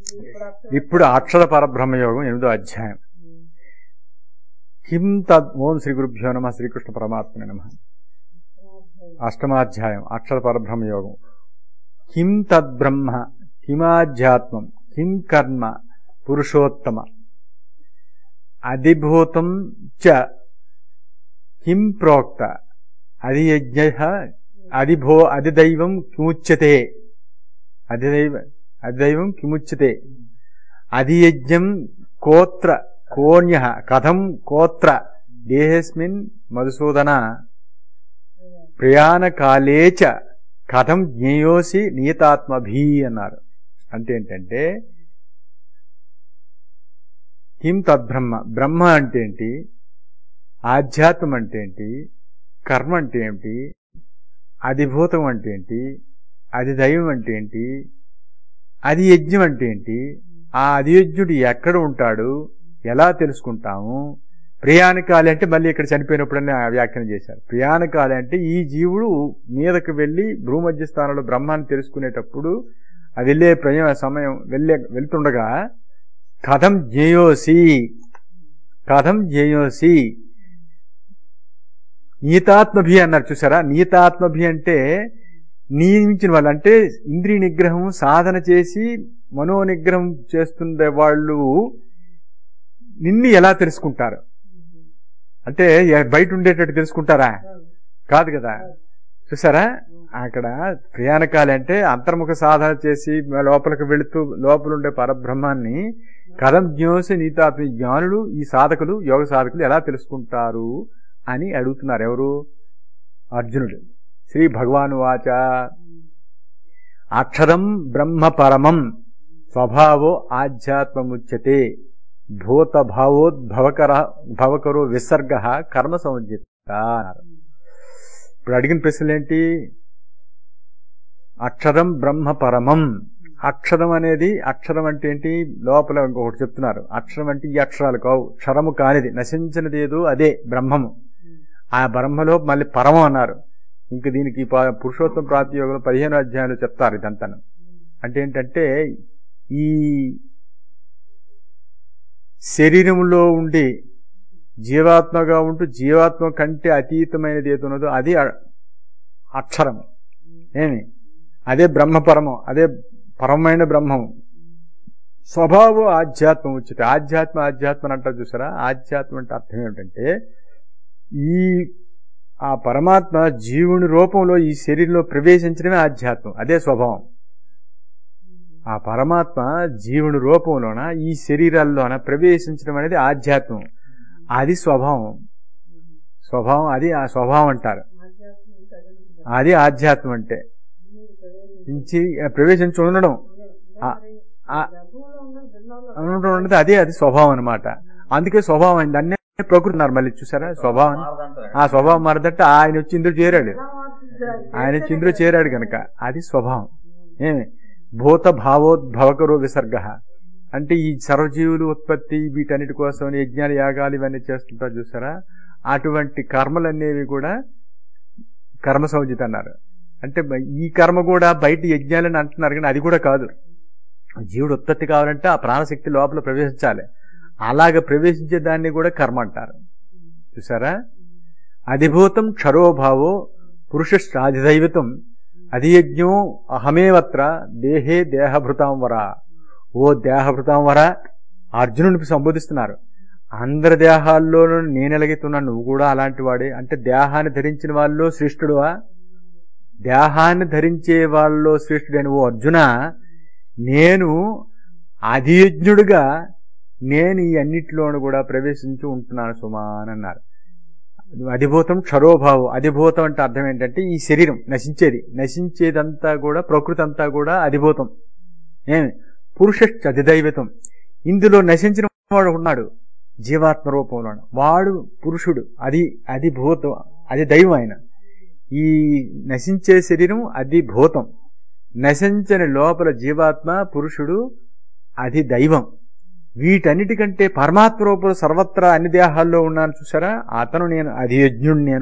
ఇప్పుడు అక్షర పరబ్రహ్మ యోగం ఎనిమిదో అధ్యాయం కిం తద్ ఓం శ్రీ గురుభ్యో నమ శ్రీకృష్ణ పరమాత్మ నమ అష్టమాధ్యాయం అక్షర పరబ్రహ్మ యోగం కిం తద్బ్రహ్మ కిమాధ్యాత్మం కిం కర్మ పురుషోత్తమ అధిభూతం చ కిం ప్రోక్త అధియజ్ఞ అధిభో అధిదైవం కిముచ్యతే అధిదైవ అధిదైవం కిముచ్యతే అధియజ్ఞం కోత్ర కోణ్య కథం కోత్ర దేహస్మిన్ మధుసూదన ప్రయాణకాలే చ కథం జ్ఞేయోసి నియతాత్మభీ అన్నారు అంటే ఏంటంటే కిం తద్బ్రహ్మ బ్రహ్మ అంటే ఏంటి ఆధ్యాత్మం అంటే ఏంటి కర్మ అంటే ఏమిటి అధిభూతం అంటే ఏంటి అది దైవం అంటే ఏంటి అది యజ్ఞం అంటే ఏంటి ఆ అధియజ్ఞుడు ఎక్కడ ఉంటాడు ఎలా తెలుసుకుంటాము ప్రియాణకాలి అంటే మళ్ళీ ఇక్కడ చనిపోయినప్పుడనే వ్యాఖ్యానం చేశారు ప్రియాణకాలి అంటే ఈ జీవుడు మీదకు వెళ్ళి భూమధ్య స్థానంలో బ్రహ్మాన్ని తెలుసుకునేటప్పుడు ఆ వెళ్ళే ప్రయాణ సమయం వెళ్ళే వెళ్తుండగా కథం జ్ఞేయోసి కథం జ్ఞేయోసి నీతాత్మభి అన్నారు చూసారా నీతాత్మభి అంటే నియమించిన వాళ్ళు అంటే ఇంద్రియ నిగ్రహం సాధన చేసి మనో నిగ్రహం చేస్తుండే వాళ్ళు నిన్ను ఎలా తెలుసుకుంటారు అంటే ఎ- బయట ఉండేటట్టు తెలుసుకుంటారా కాదు కదా చూసారా అక్కడ ప్రయాణకాలు అంటే అంతర్ముఖ సాధన చేసి లోపలికి వెళుతూ లోపల ఉండే పరబ్రహ్మాన్ని కథం జ్ఞోసి నీతాత్మ జ్ఞానులు ఈ సాధకులు యోగ సాధకులు ఎలా తెలుసుకుంటారు అని అడుగుతున్నారు ఎవరు అర్జునుడు శ్రీ భగవాను వాచ అక్షరం బ్రహ్మ పరమం స్వభావో ఆధ్యాత్మముచ్యతే భూత భావోద్భవకర భవకరో విసర్గ కర్మ సంజిత అన్నారు ఇప్పుడు అడిగిన ప్రశ్నలు ఏంటి అక్షరం బ్రహ్మ పరమం అక్షరం అనేది అక్షరం అంటే ఏంటి లోపల ఇంకొకటి చెప్తున్నారు అక్షరం అంటే ఈ అక్షరాలు కావు క్షరము కానిది నశించినది ఏదో అదే బ్రహ్మము ఆ బ్రహ్మలో మళ్ళీ పరమం అన్నారు ఇంక దీనికి ప- పురుషోత్తమ ప్రాప్తి యోగంలో పదిహేను అధ్యాయాలు చెప్తారు ఇదంతాను అంటే ఏంటంటే ఈ శరీరంలో ఉండి జీవాత్మగా ఉంటూ జీవాత్మ కంటే అతీతమైనది ఏది ఉన్నదో అది అ- అక్షరం ఏమి అదే బ్రహ్మపరమం అదే పరమైన బ్రహ్మం స్వభావం ఆధ్యాత్మం ఉచిత ఆధ్యాత్మ ఆధ్యాత్మ అని అంటారు చూసారా ఆధ్యాత్మ అంటే అర్థం ఏమిటంటే ఈ ఆ పరమాత్మ జీవుని రూపంలో ఈ శరీరంలో ప్రవేశించడమే ఆధ్యాత్మం అదే స్వభావం ఆ పరమాత్మ జీవుని రూపంలోన ఈ శరీరాల్లోన ప్రవేశించడం అనేది ఆధ్యాత్మం అది స్వభావం స్వభావం అది ఆ స్వభావం అంటారు అది ఆధ్యాత్మం అంటే ఇంచి ప్రవేశించి ఉండడం ఆ- ఆ- ఉండడం అనేది అదే అది స్వభావం అన్నమాట అందుకే స్వభావం అయింది అన్నీ ప్రకృతి అన్నారు మళ్ళీ చూసారా స్వభావం ఆ స్వభావం మారదంటే ఆయన వచ్చి ఇంద్రుడు చేరాడు ఆయన వచ్చి ఇంద్రుడు చేరాడు కనుక అది స్వభావం ఏమి భూత భావోద్భవకరో విసర్గ అంటే ఈ సర్వజీవులు ఉత్పత్తి వీటన్నిటి కోసం యజ్ఞాలు యాగాలు ఇవన్నీ చేస్తుంటారు చూసారా అటువంటి కర్మలనేవి కూడా కర్మ సంజిత అన్నారు అంటే బ- ఈ కర్మ కూడా బయట యజ్ఞాలని అంటున్నారు కానీ అది కూడా కాదు జీవుడు ఉత్పత్తి కావాలంటే ఆ ప్రాణశక్తి లోపల ప్రవేశించాలి అలాగ ప్రవేశించే దాన్ని కూడా కర్మ అంటారు చూసారా అధిభూతం క్షరోభావో పురుషాధిదైవతం అధియజ్ఞో అహమేవత్ర దేహే దేహభృతాం వర ఓ దేహభృతాం వర అర్జునుడికి సంబోధిస్తున్నారు అందరి దేహాల్లోనూ నేను ఎలాగైతున్నా నువ్వు కూడా అలాంటి వాడే అంటే దేహాన్ని ధరించిన వాళ్ళలో శ్రేష్ఠుడువా దేహాన్ని ధరించే వాళ్ళలో శ్రేష్ఠుడైన ఓ అర్జున నేను అధియజ్ఞుడిగా నేను ఈ అన్నిటిలోనూ కూడా ప్రవేశించి ఉంటున్నాను సుమా అని అన్నారు అధిభూతం క్షరోభావం అధిభూతం అంటే అర్థం ఏంటంటే ఈ శరీరం నశించేది నశించేదంతా కూడా ప్రకృతి అంతా కూడా అధిభూతం ఏమి పురుష అధిదైవతం ఇందులో నశించిన వాడు ఉన్నాడు జీవాత్మ రూపంలో వాడు పురుషుడు అది అది భూతం అది దైవం ఆయన ఈ నశించే శరీరం అది భూతం నశించని లోపల జీవాత్మ పురుషుడు అది దైవం వీటన్నిటికంటే పరమాత్మ రూపంలో సర్వత్రా అన్ని దేహాల్లో ఉన్నాను చూసారా అతను నేను అధియజ్ఞుడు నేను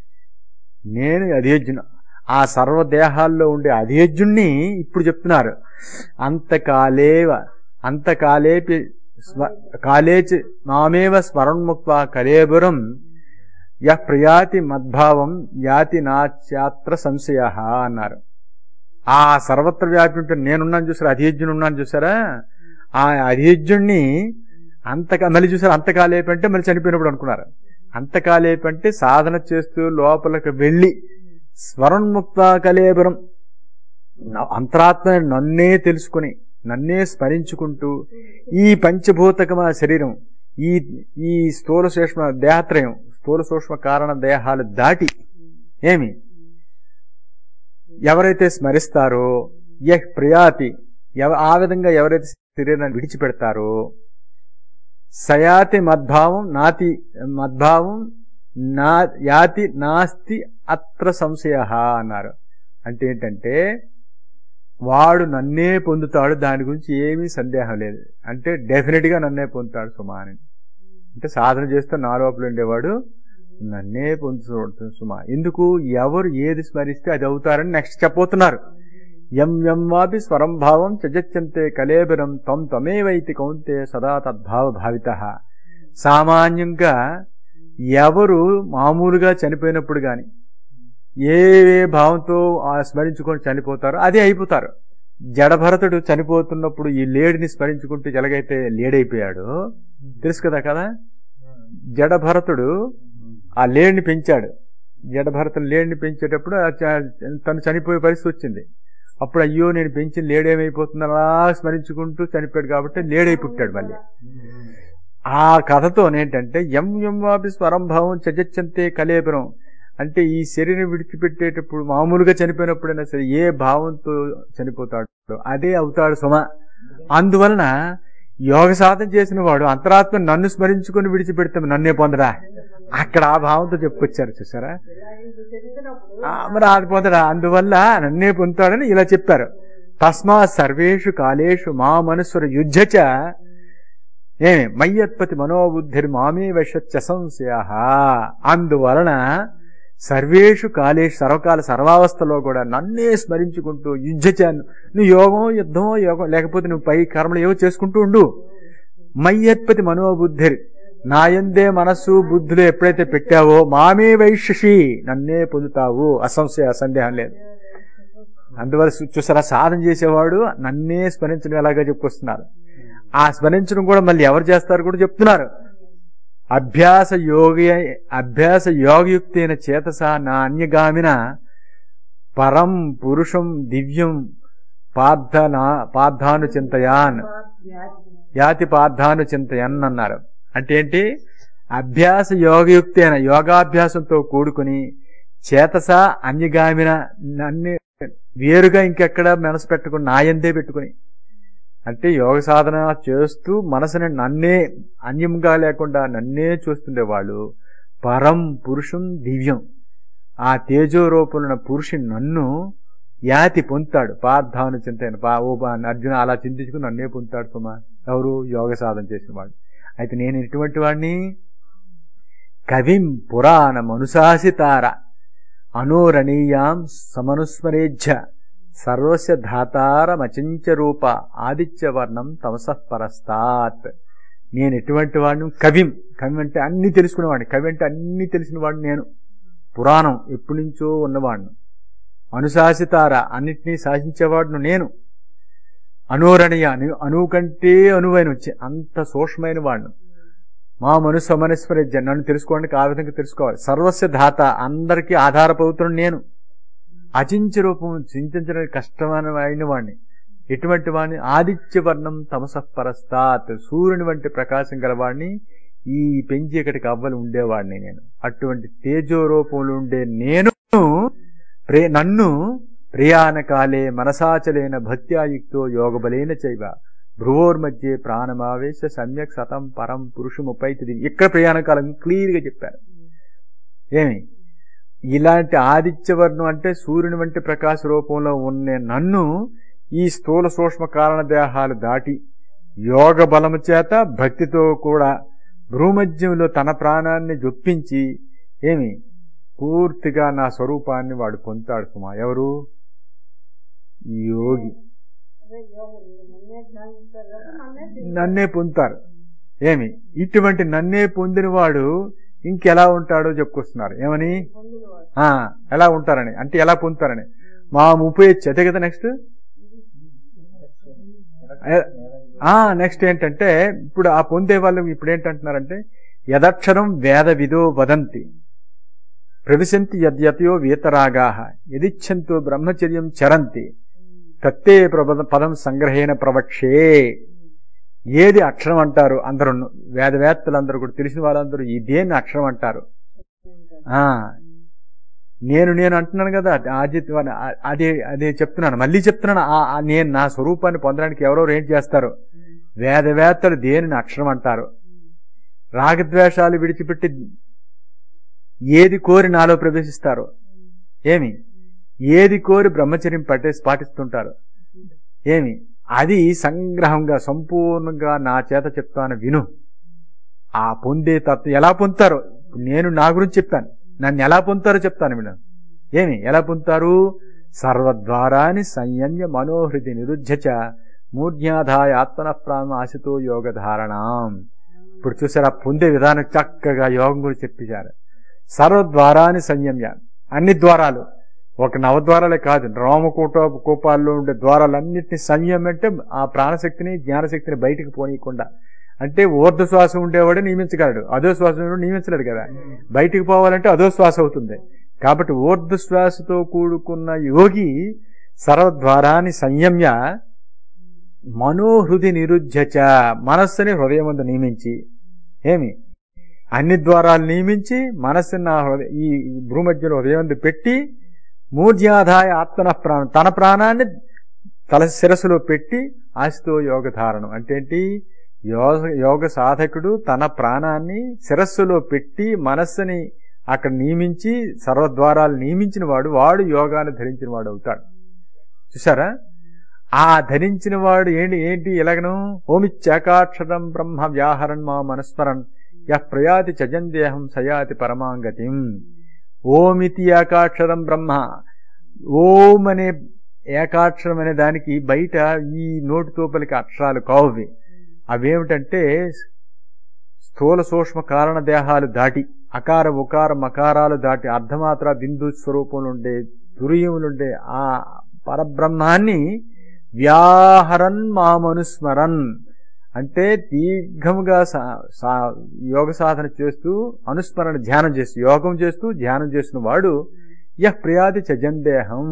నేను అధియజ్ఞుడు ఆ సర్వ దేహాల్లో ఉండే అధియజ్ఞుణ్ణి ఇప్పుడు చెప్తున్నారు అంతకాలేవ అంతకాలేపి స్మ కాలేచి మామేవ స్మరణ్ముక్త కలేబురం యః ప్రయాతి మద్భావం యాతి నాచాత్ర సంశయ అన్నారు ఆ సర్వత్ర వ్యాపి ఉంటే నేనున్నాను చూసారా అధియజ్ఞుని ఉన్నాను చూసారా ఆ అధియజ్ఞుణ్ణి అంతకా మళ్ళీ చూసారా అంతకాలేపి అంటే మళ్ళీ చనిపోయినప్పుడు అనుకున్నారు అంతకాలేపి అంటే సాధన చేస్తూ లోపలికి వెళ్ళి స్మరణ్ముక్త కలేబరం నా- అంతరాత్మ నన్నే తెలుసుకుని నన్నే స్మరించుకుంటూ ఈ పంచభూతకమ శరీరం ఈ ఈ స్థూల సూక్ష్మ దేహత్రయం స్థూల సూక్ష్మ కారణ దేహాలు దాటి ఏమి ఎవరైతే స్మరిస్తారో యహ్ ప్రయాతి ఎవ ఆ విధంగా ఎవరైతే శరీరాన్ని విడిచిపెడతారో సయాతి మద్భావం నాతి మద్భావం నా యాతి నాస్తి అత్ర సంశయ అన్నారు అంటే ఏంటంటే వాడు నన్నే పొందుతాడు దాని గురించి ఏమీ సందేహం లేదు అంటే డెఫినెట్ గా నన్నే పొందుతాడు సుమా అని అంటే సాధన చేస్తే నా లోపల ఉండేవాడు నన్నే పొందుతాడు సుమా ఎందుకు ఎవరు ఏది స్మరిస్తే అది అవుతారని నెక్స్ట్ చెప్పబోతున్నారు ఎం ఎం వాపి స్వరం భావం చజత్యంతే కలేబరం తం తమేవైతి కౌంతే సదా తద్భావ భావిత సామాన్యంగా ఎవరు మామూలుగా చనిపోయినప్పుడు గాని ఏ ఏ భావంతో ఆ స్మరించుకొని చనిపోతారో అదే అయిపోతారు జడభరతుడు చనిపోతున్నప్పుడు ఈ లేడిని స్మరించుకుంటూ ఎలాగైతే లేడైపోయాడు తెలుసు కదా కదా జడభరతుడు ఆ లేడిని పెంచాడు జడభరతుడు లేడిని పెంచేటప్పుడు ఆ చ- తను చనిపోయే పరిస్థితి వచ్చింది అప్పుడు అయ్యో నేను పెంచిన లేడేమైపోతుంది అలా స్మరించుకుంటూ చనిపోయాడు కాబట్టి లేడై పుట్టాడు మళ్ళీ ఆ కథతో ఏంటంటే ఎం ఎం వాపి స్వరం భావం చజచ్చంతే కలేబరం అంటే ఈ శరీరం విడిచిపెట్టేటప్పుడు మామూలుగా చనిపోయినప్పుడైనా సరే ఏ భావంతో చనిపోతాడు అదే అవుతాడు సుమ అందువలన యోగ సాధన చేసిన వాడు అంతరాత్మ నన్ను స్మరించుకొని విడిచిపెడితే నన్నే పొందడా అక్కడ ఆ భావంతో చెప్పుకొచ్చారు చూసారా ఆ, మరి అది పొందడా అందువల్ల నన్నే పొందుతాడని ఇలా చెప్పారు తస్మా సర్వేషు కాలేషు మా మనస్సుర యుద్ధచ ఏమి మయ్యత్పతి మనోబుద్ధిర్ మామే వశచ్చ సంశయ అందువలన సర్వేషు కాలేషు సర్వకాల సర్వావస్థలో కూడా నన్నే స్మరించుకుంటూ యుద్ధచాను నువ్వు యోగం యుద్ధమో యోగం లేకపోతే నువ్వు పై కర్మలు ఏవో చేసుకుంటూ ఉండు మయ్యత్పతి మనోబుద్ధిర్ నాయందే మనస్సు బుద్ధులు ఎప్పుడైతే పెట్టావో మామే వైశ్యషి నన్నే పొందుతావు అసంశయ సందేహం లేదు అందువల్ల చూ- చూసారా సాధన చేసేవాడు నన్నే స్మరించడం ఎలాగా చెప్పుకొస్తున్నారు ఆ స్మరించడం కూడా మళ్ళీ ఎవరు చేస్తారు కూడా చెప్తున్నారు అభ్యాస యోగి అభ్యాస యోగయుక్తి అయిన చేతస నా అన్యగామిన పరం పురుషం దివ్యం పార్థనా పార్థాను చింతయాన్ యాతి పార్థాను చింతయన్ అన్నారు అంటే ఏంటి అభ్యాస యోగయుక్తి అయిన యోగాభ్యాసంతో కూడుకుని చేతస అన్యగామిన నన్ను వేరుగా ఇంకెక్కడ మనసు పెట్టుకుని నాయందే పెట్టుకుని అంటే యోగ సాధన చేస్తూ మనసుని నన్నే అన్యంగా లేకుండా నన్నే చూస్తుండేవాళ్ళు పరం పురుషం దివ్యం ఆ తేజో రూపంలో పురుషుని నన్ను యాతి పొందుతాడు పార్థాను చింతన పా ఓ బా అర్జున అలా చింతించుకుని నన్నే పొందుతాడు సుమా ఎవరు యోగ సాధన చేసిన వాడు అయితే నేను ఎటువంటి వాడిని కవిం పురాణ మనుశాసితార అనోరణీయాం సమనుస్మరేజ్జ సర్వస్య ధాతారమచించ రూప ఆదిత్యవర్ణం తమసః పరస్తాత్ నేను ఎటువంటి వాడిని కవిం కవి అంటే అన్ని తెలుసుకునేవాడిని కవి అంటే అన్ని తెలిసిన వాడిని నేను పురాణం ఎప్పటి నుంచో ఉన్నవాడిని అనుశాసితార అన్నిటినీ శాసించేవాడును నేను అనోరణీయ అను- అణువు కంటే అనువైన వచ్చి అంత సూక్ష్మమైన వాడిని మా మనుసు మనస్మరి నన్ను తెలుసుకోవడానికి ఆ విధంగా తెలుసుకోవాలి సర్వస్య ధాత అందరికీ ఆధారపడుతున్న నేను అచించ రూపం చింతించడానికి కష్టమైన అయిన వాడిని ఎటువంటి వాడిని ఆదిత్య వర్ణం తమసపరస్తాత్ సూర్యుని వంటి ప్రకాశం గలవాడిని ఈ పెంచి ఇక్కడికి అవ్వలు ఉండేవాడిని నేను అటువంటి తేజో రూపంలో ఉండే నేను ప్రే నన్ను ప్రియానకాలే మనసాచలేన భక్త్యాయుక్తో యోగబలేన చైవ భ్రువోర్మధ్యే ప్రాణమావేశ సమ్యక్ సతం పరం పురుషముపైతిది ఇక్కడ ప్రయాణకాలం క్లియర్ గా చెప్పారు ఏమి ఇలాంటి ఆదిత్యవర్ణం అంటే సూర్యుని వంటి ప్రకాశ రూపంలో ఉన్న నన్ను ఈ స్థూల సూక్ష్మ కారణ దేహాలు దాటి యోగ బలము చేత భక్తితో కూడా భ్రూమధ్యంలో తన ప్రాణాన్ని జొప్పించి ఏమి పూర్తిగా నా స్వరూపాన్ని వాడు పొందుతాడు సుమా ఎవరు ఈ యోగి అదే యోగం నన్నే ధ్యానిస్తారు కాబట్టి నన్నే తింటారు. నన్నే పొందుతారు ఏమి ఇటువంటి నన్నే పొందిన వాడు ఇంకెలా ఉంటాడో చెప్పుకొస్తున్నారు ఏమని పొందినవాడు. ఆ ఎలా ఉంటారని అంటే ఎలా పొందుతారని మా ముప్పై అదే కదా నెక్స్ట్ ఆ నెక్స్ట్ ఏంటంటే ఇప్పుడు ఆ పొందే వాళ్ళు ఇప్పుడు ఏంటంటున్నారంటే యదక్షరం వేద విదో వదంతి ప్రవిశంతి యద్యతయో వీతరాగా యదిచ్ఛంతో బ్రహ్మచర్యం చరంతి తత్తే ప్రబద పదం సంగ్రహేణ ప్రవక్షే ఏది అక్షరం అంటారు అందరూ వేదవేత్తలందరూ కూడా తెలిసిన వాళ్ళందరూ ఈ దేన్ని అక్షరం అంటారు ఆ నేను నేను అంటున్నాను కదా ఆజిత్ అదే అదే చెప్తున్నాను మళ్ళీ చెప్తున్నాను ఆ- ఆ నేను నా స్వరూపాన్ని పొందడానికి ఎవరెవరు ఏం చేస్తారు వేదవేత్తలు దేనిని అక్షరం అంటారు రాగద్వేషాలు విడిచిపెట్టి ఏది కోరి నాలో ప్రవేశిస్తారు ఏమి ఏది కోరి బ్రహ్మచర్యం పట్టే పాటిస్తుంటారు ఏమి అది సంగ్రహంగా సంపూర్ణంగా నా చేత చెప్తాను విను ఆ పొందే తత్వం ఎలా పొందుతారో నేను నా గురించి చెప్తాను నన్ను ఎలా పొందుతారో చెప్తాను విను ఏమి ఎలా పొందుతారు సర్వద్వారాని సంయమ్య మనోహృతి నిరుధ్యచ మూర్ధ్యాధాయ ఆత్మన ప్రాణ ఆశతో యోగ ధారణం ఇప్పుడు చూసారా పొందే విధానం చక్కగా యోగం గురించి చెప్పేశారు సర్వద్వారాని సంయమ్య అన్ని ద్వారాలు ఒక నవద్వారాలే కాదు రోమకూట కూపాల్లో ఉండే ద్వారాలన్నింటినీ సంయమం అంటే ఆ ప్రాణశక్తిని జ్ఞానశక్తిని బయటికి పోనీయకుండా అంటే ఊర్ధ శ్వాస ఉండేవాడే నియమించగలడు అదో శ్వాస ఉండేవాడు నియమించలేడు కదా బయటికి పోవాలంటే అదో శ్వాస అవుతుంది కాబట్టి ఊర్ధ శ్వాసతో కూడుకున్న యోగి సర్వద్వారాన్ని సంయమ్య మనోహృది నిరుధ్యచ మనస్సుని హృదయమందు నియమించి ఏమి అన్ని ద్వారాలు నియమించి మనస్సుని నా హృదయ ఈ భూమధ్యలో హృదయమందు పెట్టి మూర్ధ్యాధాయ ఆత్మన ప్రాణం తన ప్రాణాన్ని తల శిరస్సులో పెట్టి ఆశతో యోగ ధారణం అంటే ఏంటి యోగ యోగ సాధకుడు తన ప్రాణాన్ని శిరస్సులో పెట్టి మనస్సుని అక్కడ నియమించి సర్వద్వారాలు నియమించిన వాడు వాడు యోగాన్ని ధరించిన వాడు అవుతాడు చూసారా ఆ ధరించిన వాడు ఏంటి ఏంటి ఎలాగను ఓమిచ్చాకాక్షరం బ్రహ్మ వ్యాహరన్ మా మనస్మరన్ యః ప్రయాతి చజందేహం సయాతి పరమాంగతిం ఓమితి ఏకాక్షరం బ్రహ్మ ఓం అనే ఏకాక్షరం అనే దానికి బయట ఈ నోటితో పలికే అక్షరాలు కావువి అవేమిటంటే స్థూల సూక్ష్మ కారణ దేహాలు దాటి అకార ఉకార మకారాలు దాటి అర్ధమాత్ర బిందు స్వరూపంలో ఉండే తురియంలుండే ఆ పరబ్రహ్మాన్ని వ్యాహరన్ మామనుస్మరన్ అంటే దీర్ఘముగా సా- సా- యోగ సాధన చేస్తూ అనుస్మరణ ధ్యానం చేస్తూ యోగం చేస్తూ ధ్యానం చేసిన వాడు యహ్ ప్రియాది చజందేహం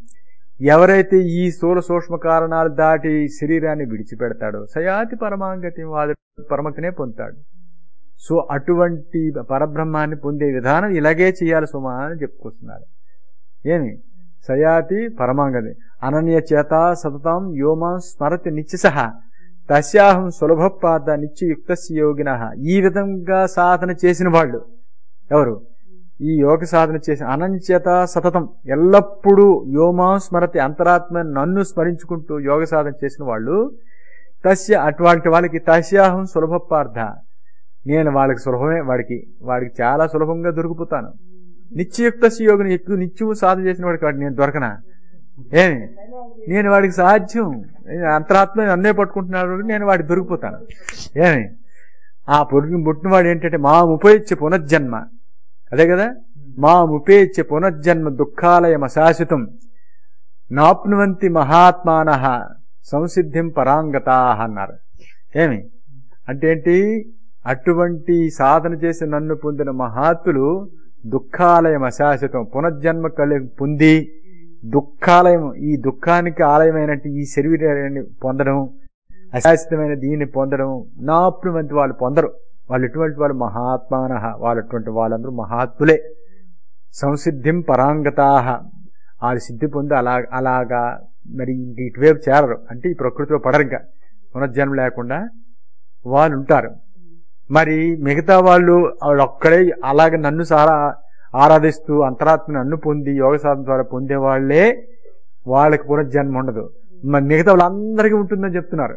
ఎవరైతే ఈ స్థూల సూక్ష్మ కారణాలు దాటి శరీరాన్ని విడిచిపెడతాడో సయాతి పరమాంగతి వాడు పరమతినే పొందుతాడు సో అటువంటి పరబ్రహ్మాన్ని పొందే విధానం ఇలాగే చేయాలి సుమా అని చెప్పుకొస్తున్నారు ఏమి సయాతి పరమాంగతి అనన్య చేత సతతం యోమాం స్మరతి నిత్యసహ తస్యాహం సులభపాద నిత్యయుక్త యోగిన ఈ విధంగా సాధన చేసిన వాళ్ళు ఎవరు ఈ యోగ సాధన చేసిన అనంచేత సతతం ఎల్లప్పుడూ యోమా స్మరతి అంతరాత్మ నన్ను స్మరించుకుంటూ యోగ సాధన చేసిన వాళ్ళు తస్య అటువంటి వాళ్ళకి తస్యాహం సులభపార్థ నేను వాళ్ళకి సులభమే వాడికి వాడికి చాలా సులభంగా దొరికిపోతాను నిత్యయుక్త యోగిని ఎక్కువ నిత్యము సాధన చేసిన వాడికి వాడికి నేను దొరకనా ఏమి నేను వాడికి సాధ్యం అంతరాత్మ నన్నే పట్టుకుంటున్నాడు కాబట్టి నేను వాడికి దొరికిపోతాను ఏమి ఆ పుట్టిన పుట్టినవాడు ఏంటంటే మా ఉపయోగించే పునర్జన్మ అదే కదా మా ఉపేచ్య పునర్జన్మ దుఃఖాలయం అశాశ్వతం నాప్నువంతి మహాత్మాన సంసిద్ధిం పరాంగతా అన్నారు ఏమి అంటే ఏంటి అటువంటి సాధన చేసి నన్ను పొందిన మహాత్ములు దుఃఖాలయం అశాశ్వతం పునర్జన్మ కలిగి పొంది దుఃఖాలయం ఈ దుఃఖానికి ఆలయమైనట్టు ఈ శరీరాన్ని పొందడం అశాశ్వతమైన దీన్ని పొందడం నాప్నువంతి వాళ్ళు పొందరు వాళ్ళు ఎటువంటి వాళ్ళు మహాత్మాన వాళ్ళు అటువంటి వాళ్ళందరూ మహాత్ములే సంసిద్ధిం పరాంగతాహ వాళ్ళు సిద్ధి పొంది అలా అలాగా మరి ఇంక ఇటువైపు చేరరు అంటే ఈ ప్రకృతిలో పడరు ఇంకా పునర్జన్మ లేకుండా వాళ్ళు ఉంటారు మరి మిగతా వాళ్ళు వాళ్ళు ఒక్కడే అలాగే నన్ను సారా ఆరాధిస్తూ అంతరాత్మని నన్ను పొంది యోగ సాధన ద్వారా పొందే వాళ్ళే వాళ్ళకి పునర్జన్మ ఉండదు మరి మిగతా వాళ్ళందరికీ ఉంటుందని చెప్తున్నారు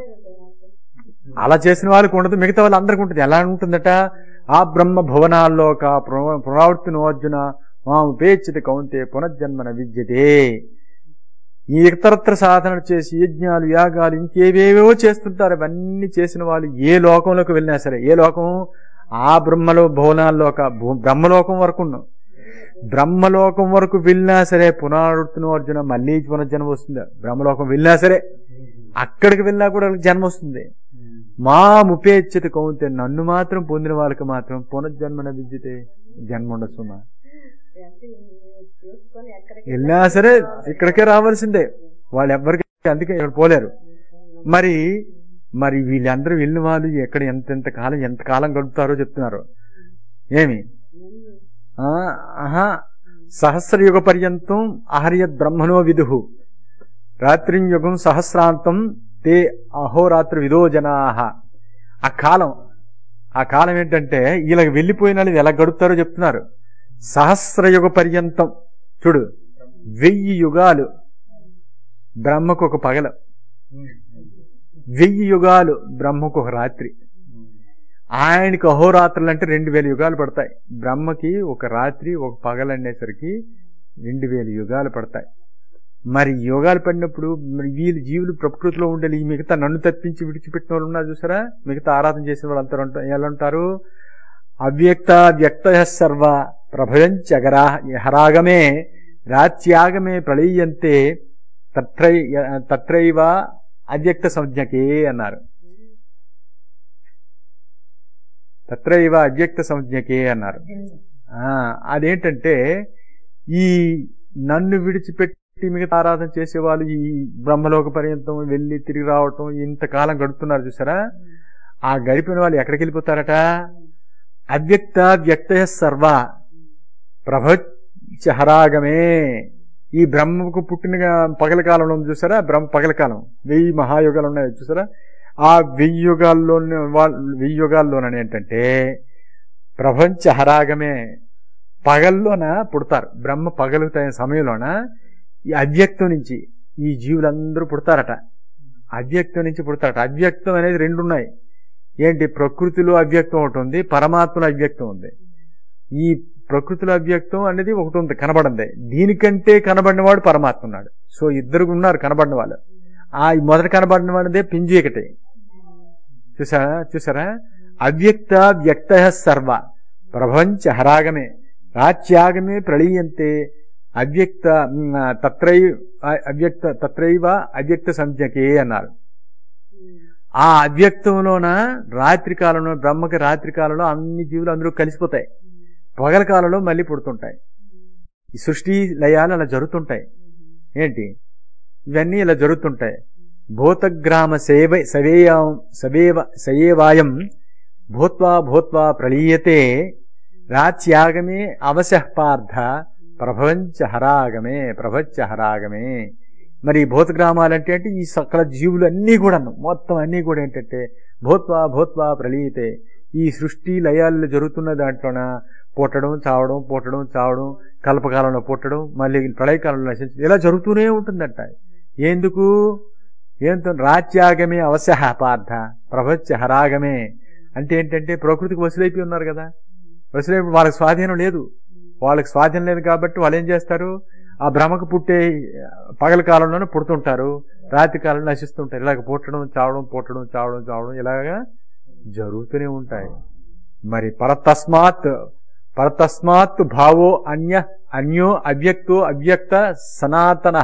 అలా చేసిన వాళ్ళకి ఉండదు మిగతా వాళ్ళందరికీ ఉంటుంది ఎలా ఉంటుందట ఆ బ్రహ్మ భువనాల్లోక పునరావర్తి నోర్జున మా ఉపేక్షిత కౌంతే పునర్జన్మన విద్యతే ఈ ఇతరత్ర సాధనలు చేసి యజ్ఞాలు యాగాలు ఇంకేవేవో చేస్తుంటారు అవన్నీ చేసిన వాళ్ళు ఏ లోకంలోకి వెళ్ళినా సరే ఏ లోకం ఆ బ్రహ్మలో భువనాల్లోక భూ- బ్రహ్మలోకం వరకు ఉన్నాం బ్రహ్మలోకం వరకు వెళ్ళినా సరే పునరుత్తున అర్జున మళ్ళీ పునర్జన్మ వస్తుంది బ్రహ్మలోకం వెళ్ళినా సరే అక్కడికి వెళ్ళినా కూడా వాళ్ళకి జన్మ వస్తుంది మా ముపేచ్ఛత కౌంతే నన్ను మాత్రం పొందిన వాళ్ళకి మాత్రం పునర్జన్మన విద్యతే జన్మ ఉండొచ్చు మా అంటే చూసుకొని ఎక్కడికి వెళ్ళినా సరే ఇక్కడికే రావాల్సిందే వాళ్ళు ఎవ్వరికి అందుకే ఇక్కడ పోలేరు మరి మరి వీళ్ళందరూ వెళ్ళిన వాళ్ళు ఎక్కడ ఎంత ఎంత కాలం ఎంత కాలం గడుపుతారో చెప్తున్నారు ఏమి ఆ, ఆహా సహస్రయుగ పర్యంతం అహర్యద్ బ్రహ్మణో విదుహు రాత్రి యుగం సహస్రాంతం తే అహోరాత్రి విదో జనాహ ఆ కాలం ఆ కాలం ఏంటంటే వీళ్ళకి వెళ్ళిపోయిన వాళ్ళు ఎలా గడుపుతారో చెప్తున్నారు సహస్రయుగ పర్యంతం చూడు వెయ్యి యుగాలు బ్రహ్మకు ఒక పగల వెయ్యి యుగాలు బ్రహ్మకు ఒక రాత్రి ఆయనకి అహోరాత్రులు అంటే రెండు వేల యుగాలు పడతాయి బ్రహ్మకి ఒక రాత్రి ఒక పగలు అనేసరికి రెండు వేల యుగాలు పడతాయి మరి యుగాలు పడినప్పుడు మరి వీళ్ళు జీవులు ప్రకృతిలో ఉండే ఈ మిగతా నన్ను తప్పించి విడిచిపెట్టిన వాళ్ళు ఉన్నారు చూసారా మిగతా ఆరాధన చేసిన వాళ్ళు అంతా ఉంటా- ఎలా ఉంటారు అవ్యక్త వ్యక్త సర్వ ప్రభయంచగరా హరాగమే రాత్యాగమే ప్రళీయంతే తత్రై తత్రైవ అవ్యక్త సంజ్ఞకే అన్నారు తత్రైవ అవ్యక్త సంజ్ఞకే అన్నారు ఆ, అదేంటంటే ఈ నన్ను విడిచిపెట్టి మిగతా ఆరాధన చేసేవాళ్ళు ఈ బ్రహ్మలోక పర్యంతం వెళ్ళి తిరిగి రావటం ఇంతకాలం గడుపుతున్నారు చూసారా ఆ గడిపిన వాళ్ళు ఎక్కడికి వెళ్ళిపోతారట అవ్యక్త వ్యక్త సర్వ ప్రభహరాగమే ఈ బ్రహ్మకు పుట్టిన పగల కాలంలో ఉంది చూసారా బ్రహ్మ పగల కాలం వెయ్యి మహాయుగాలు ఉన్నాయి చూసారా ఆ వెయ్యి యుగాల్లో వెయ్యి యుగాల్లోన ఏంటంటే ప్రపంచ హరాగమే పగల్లోన పుడతారు బ్రహ్మ పగలు తగిన సమయంలోన ఈ అవ్యక్తం నుంచి ఈ జీవులందరూ పుడతారట అవ్యక్తం నుంచి పుడతారట అవ్యక్తం అనేది రెండు ఉన్నాయి ఏంటి ప్రకృతిలో అవ్యక్తం ఒకటి ఉంది పరమాత్మలో అవ్యక్తం ఉంది ఈ ప్రకృతిలో అవ్యక్తం అనేది ఒకటి ఉంది కనబడింది దీనికంటే కనబడినవాడు పరమాత్మ ఉన్నాడు సో ఇద్దరు ఉన్నారు కనబడిన వాళ్ళు ఆ మొదట కనబడిన వాడిదే పింజీకటి చూసారా చూసారా అవ్యక్త వ్యక్త సర్వ ప్రపంచ హరాగమే రాత్యాగమే ప్రళీయంతే అవ్యక్త మ్, తత్రై అవ్యక్త తత్రైవ అవ్యక్త సంజ్ఞకే అన్నారు ఆ అవ్యక్తంలోన రాత్రి కాలంలో బ్రహ్మకి రాత్రి కాలంలో అన్ని జీవులు అందరూ కలిసిపోతాయి పగల కాలంలో మళ్ళీ పుడుతుంటాయి ఈ సృష్టి లయాలు అలా జరుగుతుంటాయి ఏంటి ఇవన్నీ ఇలా జరుగుతుంటాయి భూతగ్రామ సేవ సవేయం సవేవ సయేవాయం భూత్వా భూత్వా ప్రళీయతే రాత్యాగమే అవశః పార్థ ప్రభంచ హరాగమే ప్రభంచ హరాగమే మరి ఈ భూత గ్రామాలంటే అంటే ఈ సకల జీవులు అన్నీ కూడా మొత్తం అన్నీ కూడా ఏంటంటే భూత్వా భూత్వా ప్రళీయతే ఈ సృష్టి లయాలు జరుగుతున్న దాంట్లోన పుట్టడం చావడం పుట్టడం చావడం కల్పకాలంలో పుట్టడం మళ్ళీ ప్రళయకాలంలో నశించడం ఇలా జరుగుతూనే ఉంటుందంట ఎందుకు ఏంతో రాత్యాగమే అవశః పార్థ ప్రపంచ హరాగమే అంటే ఏంటంటే ప్రకృతికి వసులైపోయి ఉన్నారు కదా వసులైపు వాళ్ళకి స్వాధీనం లేదు వాళ్ళకి స్వాధీనం లేదు కాబట్టి వాళ్ళు ఏం చేస్తారు ఆ భ్రమకు పుట్టే పగల కాలంలోనే పుడుతుంటారు రాత్రి కాలంలో నశిస్తుంటారు ఇలాగ పుట్టడం చావడం పుట్టడం చావడం చావడం ఇలాగా జరుగుతూనే ఉంటాయి మరి పరతస్మాత్ పరతస్మాత్ భావో అన్య అన్యో అవ్యక్తో అవ్యక్త సనాతన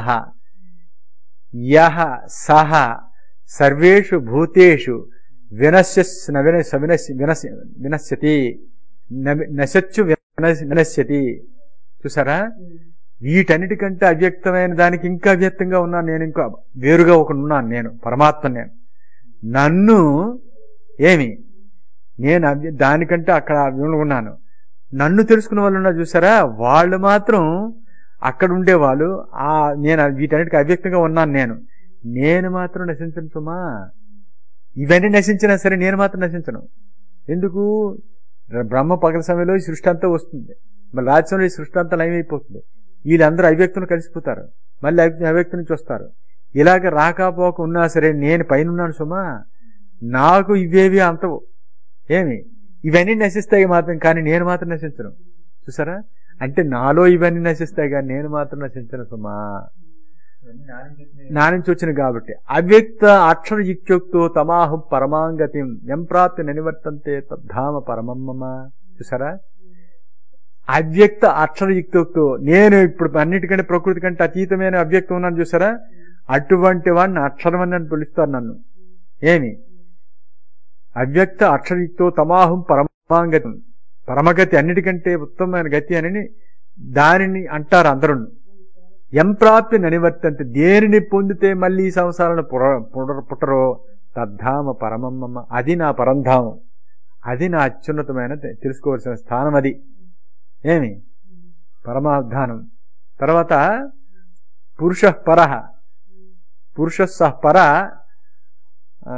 యహ సహ సర్వేషు భూతేషు వినశ్య వినశ వినశ వినశ వినశ్యతి నవి- నశచ్చు వినశ- వినశ్యతి చూసారా వీటన్నిటికంటే అవ్యక్తమైన దానికి ఇంకా అవ్యక్తంగా ఉన్నాను నేను ఇంకా వేరుగా ఒక ఉన్నాను నేను పరమాత్మ నేను నన్ను ఏమి నేను అవ్య- దానికంటే అక్కడ ఉన్నాను నన్ను తెలుసుకున్న వాళ్ళు ఉన్నారు చూసారా వాళ్ళు మాత్రం అక్కడ ఉండేవాళ్ళు ఆ నేను వీటన్నిటికి అవ్యక్తంగా ఉన్నాను నేను నేను మాత్రం నశించను సుమా ఇవన్నీ నశించినా సరే నేను మాత్రం నశించను ఎందుకు బ్రహ్మ పగల సమయంలో ఈ సృష్టి అంతా వస్తుంది మరి రాజ్యంలో ఈ సృష్టి అంతా లయమైపోతుంది వీళ్ళందరూ అవ్యక్తులు కలిసిపోతారు మళ్ళీ అవ్య- అవ్యక్తి నుంచి వస్తారు ఇలాగ రాకపోక ఉన్నా సరే నేను పైన ఉన్నాను సుమా నాకు ఇవేవి అంతవు ఏమి ఇవన్నీ నశిస్తాయి మాత్రం కానీ నేను మాత్రం నశించను చూసారా అంటే నాలో ఇవన్నీ నశిస్తాయి కానీ నేను మాత్రం నశించను సుమా ఇవన్నీ నా నుంచి వచ్చినాయి. నా నుంచి వచ్చినవి కాబట్టి అవ్యక్త అక్షర యుక్తో తమాహం పరమాంగతిం ఎంప్రాప్తి నివర్తంతే తద్ధామ పరమమ్మ చూసారా అవ్యక్త అక్షర యుక్తో నేను ఇప్పుడు అన్నిటికంటే ప్రకృతి కంటే అతీతమైన అవ్యక్తం ఉన్నాను చూసారా అటువంటి వాడిని అక్షరం అని పిలుస్తారు నన్ను ఏమి అవ్యక్త అక్షరయుక్తో తమాహం పరమాంగతి పరమగతి అన్నిటికంటే ఉత్తమమైన గతి అని దానిని అంటారు అందరూ ఎంప్రాప్తి ననివర్తంతే దేనిని పొందితే మళ్ళీ ఈ సంసారాన్ని పుర పునర- పుట్టరో తద్ధామ పరమమ్మ అది నా పరంధామం అది నా అత్యున్నతమైన తె- తెలుసుకోవాల్సిన స్థానం అది ఏమి పరమాధానం తర్వాత పురుష పర పురుష సహ పర ఆ,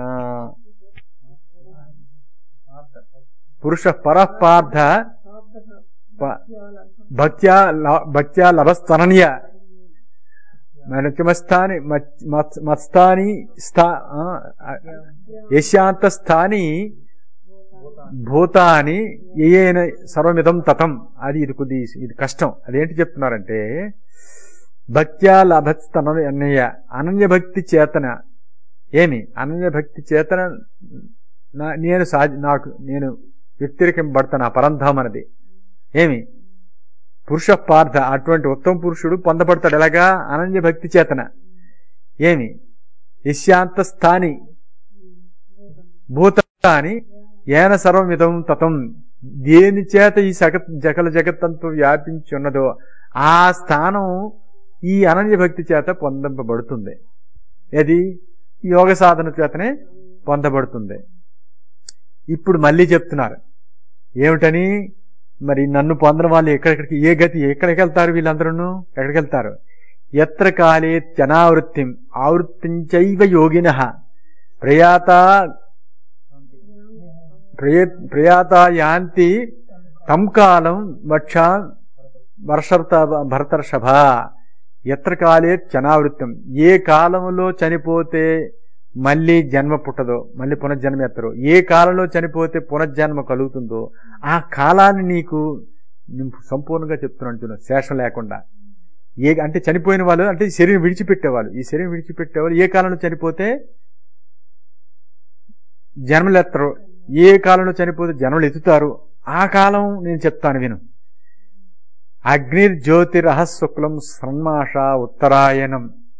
పురుష పర పార్థ ప- భక్త్యా ల- భక్త్యా లభస్తననీయ మనకిమస్థాని మత్- మత్- మత్స్థాని స్థా ఆ, యశాంత స్థాని భూతాని ఏయైన సర్వమిదం తతం అది ఇది కొద్ది ఇది కష్టం అదేంటి చెప్తున్నారంటే భక్త్యా లభస్తన అన్నయ్య అనన్య భక్తి చేతన ఏమి అనన్య భక్తి చేతన నా- నేను సా నాకు నేను వ్యతిరేకింపబడతాను ఆ పరంధాం అన్నది ఏమి పురుష పార్థ అటువంటి ఉత్తమ పురుషుడు పొందబడతాడు ఎలాగా అనన్య భక్తి చేతన ఏమి యశాంత స్థాని భూతాని ఏన సర్వమిదం తతం దేని చేత ఈ సగత్ జగల జగత్తంతో వ్యాపించి ఉన్నదో ఆ స్థానం ఈ అనన్య భక్తి చేత పొందింపబడుతుంది ఏది యోగ సాధన చేతనే పొందబడుతుంది ఇప్పుడు మళ్ళీ చెప్తున్నారు ఏమిటని మరి నన్ను పొందడం వాళ్ళు ఎక్కడెక్కడికి ఏ గతి ఎక్కడికి వెళ్తారు వీళ్ళందరూ ఎక్కడికి వెళ్తారు ఎత్ర కాలే జనావృత్తిం ఆవృత్తించైవ యోగిన ప్రయాత ప్రయ- ప్రయాత యాంతి తం కాలం వక్ష వర్షర్త భరతర్షభ ఎత్ర కాలే జనావృత్తం ఏ కాలంలో చనిపోతే మళ్ళీ జన్మ పుట్టదో మళ్ళీ పునర్జన్మ ఎత్తరు ఏ కాలంలో చనిపోతే పునర్జన్మ కలుగుతుందో ఆ కాలాన్ని నీకు నేను సంపూర్ణంగా చెప్తున్నాను చూడు శేషం లేకుండా ఏ అంటే చనిపోయిన వాళ్ళు అంటే ఈ శరీరం విడిచిపెట్టేవాళ్ళు ఈ శరీరం విడిచిపెట్టేవాళ్ళు ఏ కాలంలో చనిపోతే జన్మలు ఎత్తరు ఏ కాలంలో చనిపోతే జన్మలు ఎత్తుతారు ఆ కాలం నేను చెప్తాను విను అగ్నిర్జ్యోతిరహశుక్లం సన్మాష ఉత్తరాయణం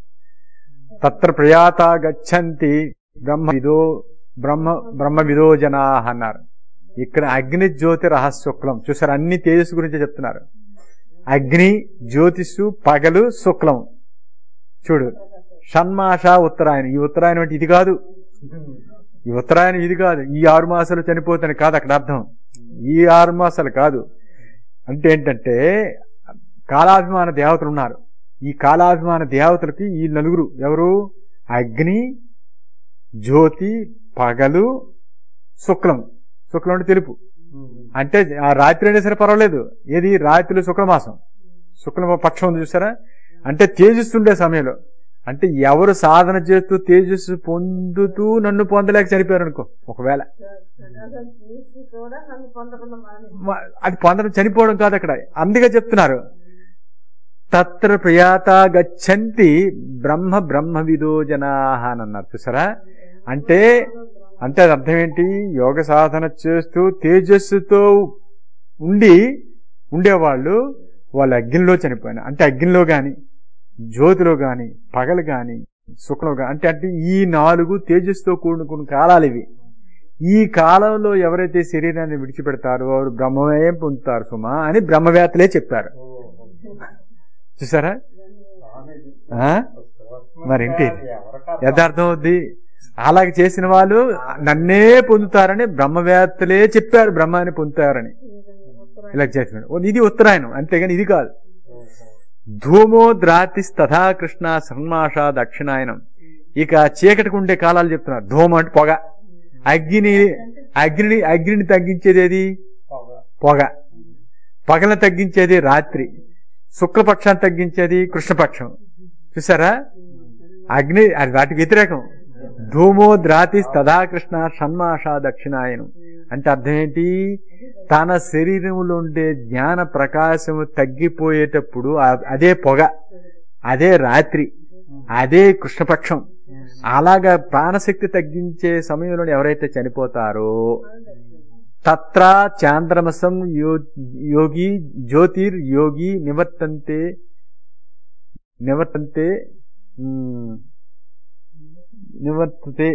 తత్ర ప్రయాత గచ్చంతి బ్రహ్మ విదో బ్రహ్మ బ్రహ్మ విదో జనా అన్నారు ఇక్కడ అగ్ని జ్యోతి రహశుక్లం చూసారు అన్ని తేజస్సు గురించి చెప్తున్నారు అగ్ని జ్యోతిషు పగలు శుక్లం చూడు షణ్మాష ఉత్తరాయణం ఈ ఉత్తరాయణం అంటే ఇది కాదు ఈ ఉత్తరాయణం ఇది కాదు ఈ ఆరు మాసాలు చనిపోతాను కాదు అక్కడ అర్థం ఈ ఆరు మాసాలు కాదు అంటే ఏంటంటే కాలాభిమాన దేవతలు ఉన్నారు ఈ కాలాభిమాన దేవతలకి ఈ నలుగురు ఎవరు అగ్ని జ్యోతి పగలు శుక్లం శుక్లం అంటే తెలుపు అంటే ఆ రాత్రి అయినా సరే పర్వాలేదు ఏది రాత్రి శుక్రమాసం శుక్ల పక్షం ఉంది చూసారా అంటే తేజస్సు ఉండే సమయంలో అంటే ఎవరు సాధన చేస్తూ తేజస్సు పొందుతూ నన్ను పొందలేక చనిపోయారు అనుకో ఒకవేళ చూసి కూడా నన్ను పొందకుండా మానే మ- అది పొందడం చనిపోవడం కాదు అక్కడ అందుకే చెప్తున్నారు తత్ర ప్రయాత గచ్చంతి బ్రహ్మ బ్రహ్మ విదో జనా అని అన్నారు చూసారా అంటే అంటే అది అర్థం ఏంటి యోగ సాధన చేస్తూ తేజస్సుతో ఉండి ఉండేవాళ్ళు వాళ్ళు అగ్నిలో చనిపోయిన అంటే అగ్నిలో గాని జ్యోతిలో గాని పగలు గాని సుఖంలో గాని అంటే అంటే ఈ నాలుగు తేజస్సుతో కూడుకున్న కాలాలు ఇవి ఈ కాలంలో ఎవరైతే శరీరాన్ని విడిచిపెడతారో వారు బ్రహ్మమే పొందుతారు సుమా అని బ్రహ్మవేత్తలే చెప్పారు చూసారా ఆ? మరేంటి? యథార్థం అవుద్ది అలాగ చేసిన వాళ్ళు నన్నే పొందుతారని బ్రహ్మవేత్తలే చెప్పారు బ్రహ్మాన్ని పొందుతారని ఇలా చేసినాడు ఇది ఉత్తరాయణం అంతేగాని ఇది కాదు ధూమో ద్రాతిస్ తథా కృష్ణ సన్మాష దక్షిణాయనం ఇక చీకటికి ఉండే కాలాలు చెప్తున్నారు ధూమ అంటే పొగ అగ్ని అగ్నిని అగ్నిని తగ్గించేది ఏది పొగ పగలను తగ్గించేది రాత్రి శుక్లపక్షాన్ని తగ్గించేది కృష్ణపక్షం చూసారా అగ్ని అది వాటికి వ్యతిరేకం ధూమో ద్రాతి తదా కృష్ణ షణ్మాష దక్షిణాయనం అంటే అర్థం ఏంటి తన శరీరంలో ఉండే జ్ఞాన ప్రకాశము తగ్గిపోయేటప్పుడు ఆ- అదే పొగ అదే రాత్రి అదే కృష్ణపక్షం అలాగా ప్రాణశక్తి తగ్గించే సమయంలో ఎవరైతే చనిపోతారో తత్ర చాంద్రమసం యో- యోగి జ్యోతిర్ యోగి నివర్తంతే నివర్తంతే ఉమ్, నివర్తతే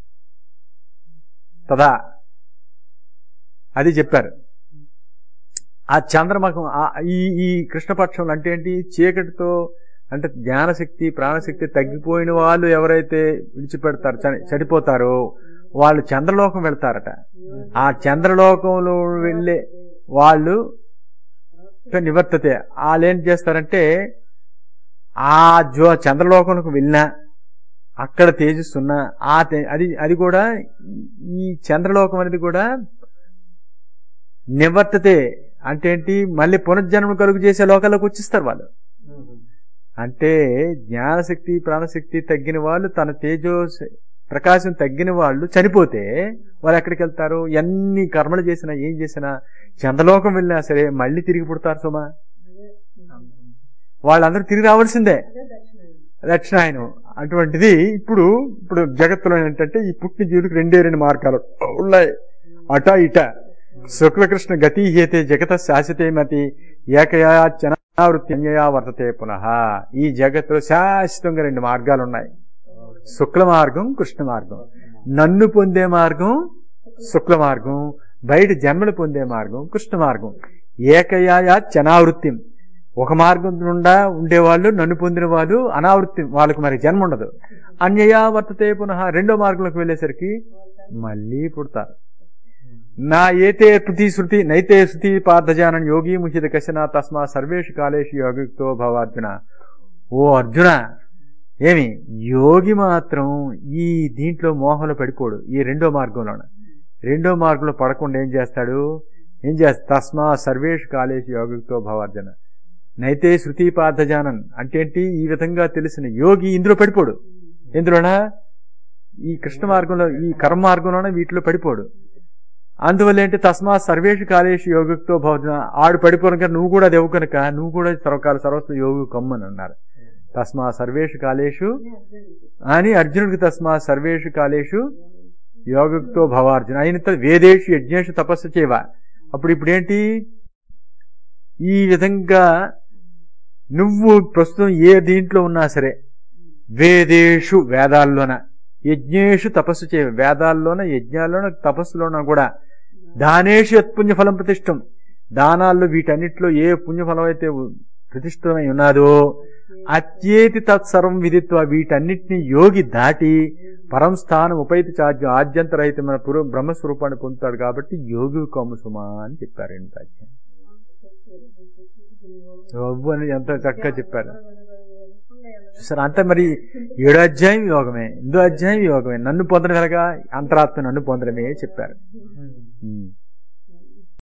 తదా అది చెప్పారు ఆ చంద్రమకం ఆ- ఈ ఈ కృష్ణపక్షంలో అంటే ఏంటి చీకటితో అంటే జ్ఞానశక్తి ప్రాణశక్తి తగ్గిపోయిన వాళ్ళు ఎవరైతే విడిచిపెడతారు చని- చనిపోతారో వాళ్ళు చంద్రలోకం వెళ్తారట ఆ చంద్రలోకంలో వెళ్ళే వాళ్ళు నివర్తతే వాళ్ళు ఏం చేస్తారంటే ఆ జో చంద్రలోకంలోకి వెళ్ళినా అక్కడ తేజస్సున్న ఆ తే- అది అది కూడా ఈ చంద్రలోకం అనేది కూడా నివర్తతే అంటే ఏంటి మళ్ళీ పునర్జన్మ కలుగు చేసే లోకాల్లోకి వచ్చిస్తారు వాళ్ళు అంటే జ్ఞానశక్తి ప్రాణశక్తి తగ్గిన వాళ్ళు తన తేజో శ- ప్రకాశం తగ్గిన వాళ్ళు చనిపోతే వాళ్ళు ఎక్కడికి వెళ్తారు ఎన్ని కర్మలు చేసినా ఏం చేసినా చంద్రలోకం వెళ్ళినా సరే మళ్ళీ తిరిగి పుడతారు సుమా వాళ్ళందరూ తిరిగి రావాల్సిందే అదే దక్షిణ దక్షిణాయనం అటువంటిది ఇప్పుడు ఇప్పుడు జగత్తులో ఏంటంటే ఈ పుట్టిన జీవులకు రెండే రెండు మార్గాలు ఉన్నాయి అట ఇట శుక్లకృష్ణ గతి హేతే జగత శాశ్వతే మతి ఏకయా చనావృత్తి అన్యయా వర్తతే పునః ఈ జగత్తులో శాశ్వతంగా రెండు మార్గాలు ఉన్నాయి శుక్ల మార్గం కృష్ణ మార్గం నన్ను పొందే మార్గం శుక్ల మార్గం బయట జన్మలు పొందే మార్గం కృష్ణ మార్గం ఏకయాయా చనావృత్తి ఒక మార్గం గుండా ఉండేవాళ్ళు నన్ను పొందిన వాళ్ళు అనావృత్తి వాళ్ళకు మరి జన్మ ఉండదు అన్యయా వర్తతే పునః రెండో మార్గంలోకి వెళ్ళేసరికి మళ్ళీ పుడతారు నా ఏతే ప్రతి శృతి నైతే శృతి పార్థజానం యోగి ముహిత కశన తస్మా సర్వేషు కాలేషు యోగితో భవ అర్జున ఓ అర్జున ఏమి యోగి మాత్రం ఈ దీంట్లో మోహంలో పడిపోడు ఈ రెండో మార్గంలోన రెండో మార్గంలో పడకుండా ఏం చేస్తాడు ఏం చేస్తా తస్మా సర్వేషు కాలేషు యోగితో భవార్జున నైతే శృతి పార్థజానన్ అంటే ఏంటి ఈ విధంగా తెలిసిన యోగి ఇందులో పడిపోడు ఎందులోనా ఈ కృష్ణ మార్గంలో ఈ కర్మ మార్గంలోనే వీటిలో పడిపోడు అందువల్ల ఏంటి తస్మా సర్వేషు కాలేషు యోగితో భవన ఆడు పడిపోను కనుక నువ్వు కూడా దేవు కనుక నువ్వు కూడా సర్వకాల సర్వస్వ యోగి కమ్మని అన్నారు తస్మా సర్వేషు కాలేషు అని అర్జునుడికి తస్మా సర్వేషు కాలేషు యోగతో భవార్జున అయిన తర్వాత వేదేషు యజ్ఞేషు తపస్సు చేవ అప్పుడు ఇప్పుడు ఏంటి ఈ విధంగా నువ్వు ప్రస్తుతం ఏ దీంట్లో ఉన్నా సరే వేదేషు వేదాల్లోన యజ్ఞేషు తపస్సు చేయ వేదాల్లోన యజ్ఞాల్లోన తపస్సులోన కూడా దానేషు యత్పుణ్య ఫలం ప్రతిష్టం దానాల్లో వీటన్నిటిలో ఏ పుణ్యఫలం అయితే ప్రతిష్టమై ఉన్నదో అత్యేతి తత్సర్వం విదిత్వ వీటన్నిటిని యోగి దాటి పరం స్థానం ఉపైతి చార్యం ఆద్యంతరహితమైన పురు బ్రహ్మస్వరూపాన్ని పొందుతాడు కాబట్టి యోగి కమ్ము సుమా అని చెప్పారు ఏంటి రాజ్యం రవ్వు అని ఎంత చక్కగా చెప్పారు సరే అంత మరి ఏడో అధ్యాయం యోగమే ఎనిమిదో అధ్యాయం యోగమే నన్ను పొందడం ఎలాగా అంతరాత్మ నన్ను పొందడమే చెప్పారు